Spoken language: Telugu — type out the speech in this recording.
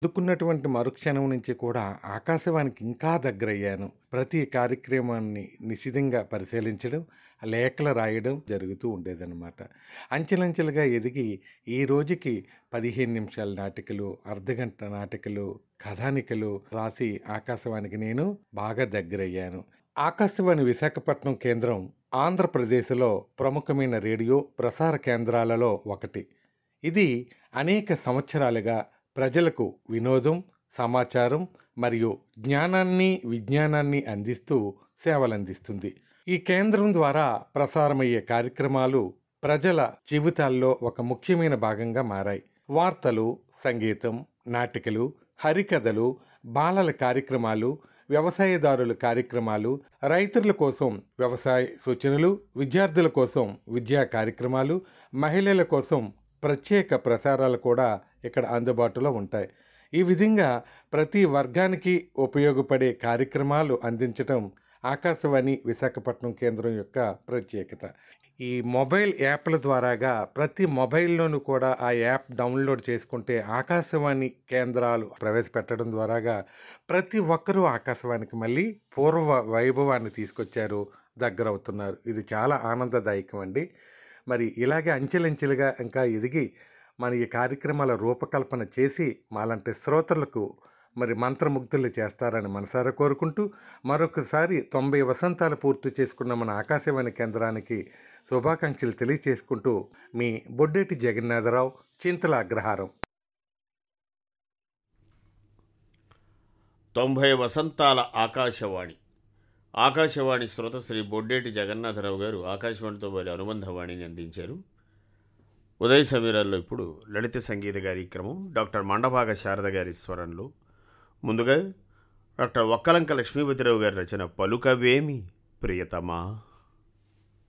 అందుకున్నటువంటి మరుక్షణం నుంచి కూడా ఆకాశవాణికి ఇంకా దగ్గరయ్యాను. ప్రతి కార్యక్రమాన్ని నిశితంగా పరిశీలించడం, లేఖలు రాయడం జరుగుతూ ఉండేదనమాట. అంచెలంచెలుగా ఎదిగి ఈ రోజుకి 15 నిమిషాల నాటికలు, అర్ధగంట నాటికలు, కథానికలు రాసి ఆకాశవాణికి నేను బాగా దగ్గరయ్యాను. ఆకాశవాణి విశాఖపట్నం కేంద్రం ఆంధ్రప్రదేశ్‌లో ప్రముఖమైన రేడియో ప్రసార కేంద్రాలలో ఒకటి. ఇది అనేక సంవత్సరాలుగా ప్రజలకు వినోదం, సమాచారం మరియు జ్ఞానాన్ని, విజ్ఞానాన్ని అందిస్తూ సేవలందిస్తుంది. ఈ కేంద్రం ద్వారా ప్రసారమయ్యే కార్యక్రమాలు ప్రజల జీవితాల్లో ఒక ముఖ్యమైన భాగంగా మారాయి. వార్తలు, సంగీతం, నాటికలు, హరికథలు, బాలల కార్యక్రమాలు, వ్యవసాయదారుల కార్యక్రమాలు, రైతుల కోసం వ్యవసాయ సూచనలు, విద్యార్థుల కోసం విద్యా కార్యక్రమాలు, మహిళల కోసం ప్రత్యేక ప్రసారాలు కూడా ఇక్కడ అందుబాటులో ఉంటాయి. ఈ విధంగా ప్రతి వర్గానికి ఉపయోగపడే కార్యక్రమాలు అందించటం ఆకాశవాణి విశాఖపట్నం కేంద్రం యొక్క ప్రత్యేకత. ఈ మొబైల్ యాప్‌ల ద్వారాగా ప్రతి మొబైల్‌లోనూ కూడా ఆ యాప్ డౌన్‌లోడ్ చేసుకుంటే ఆకాశవాణి కేంద్రాలు ప్రవేశపెట్టడం ద్వారాగా ప్రతి ఒక్కరూ ఆకాశవాణికి మళ్ళీ పూర్వ వైభవాన్ని తీసుకొచ్చారు. దగ్గరవుతున్నారు. ఇది చాలా ఆనందదాయకం అండి. మరి ఇలాగే అంచెలంచెలుగా ఇంకా ఎదిగి మన ఈ కార్యక్రమాల రూపకల్పన చేసి మాలాంటి శ్రోతలకు మరి మంత్రముగ్ధులు చేస్తారని మనసారా కోరుకుంటూ మరొకసారి 90 వసంతాలు పూర్తి చేసుకున్న మన ఆకాశవాణి కేంద్రానికి శుభాకాంక్షలు తెలియచేసుకుంటూ మీ బొడ్డేటి జగన్నాథరావు, చింతల అగ్రహారం. 90 వసంతాల ఆకాశవాణి. ఆకాశవాణి శ్రోత శ్రీ బొడ్డేటి జగన్నాథరావు గారు ఆకాశవాణితో వారి అనుబంధ వాణిని అందించారు. ఉదయ సమీరాల్లో ఇప్పుడు లలిత సంగీత కార్యక్రమం డాక్టర్ మండభాగ శారద గారి స్వరంలో ముందుగా డాక్టర్ ఒక్కలంక లక్ష్మీపతిరావు గారి రచన 'పలుకవేమి ప్రియతమా'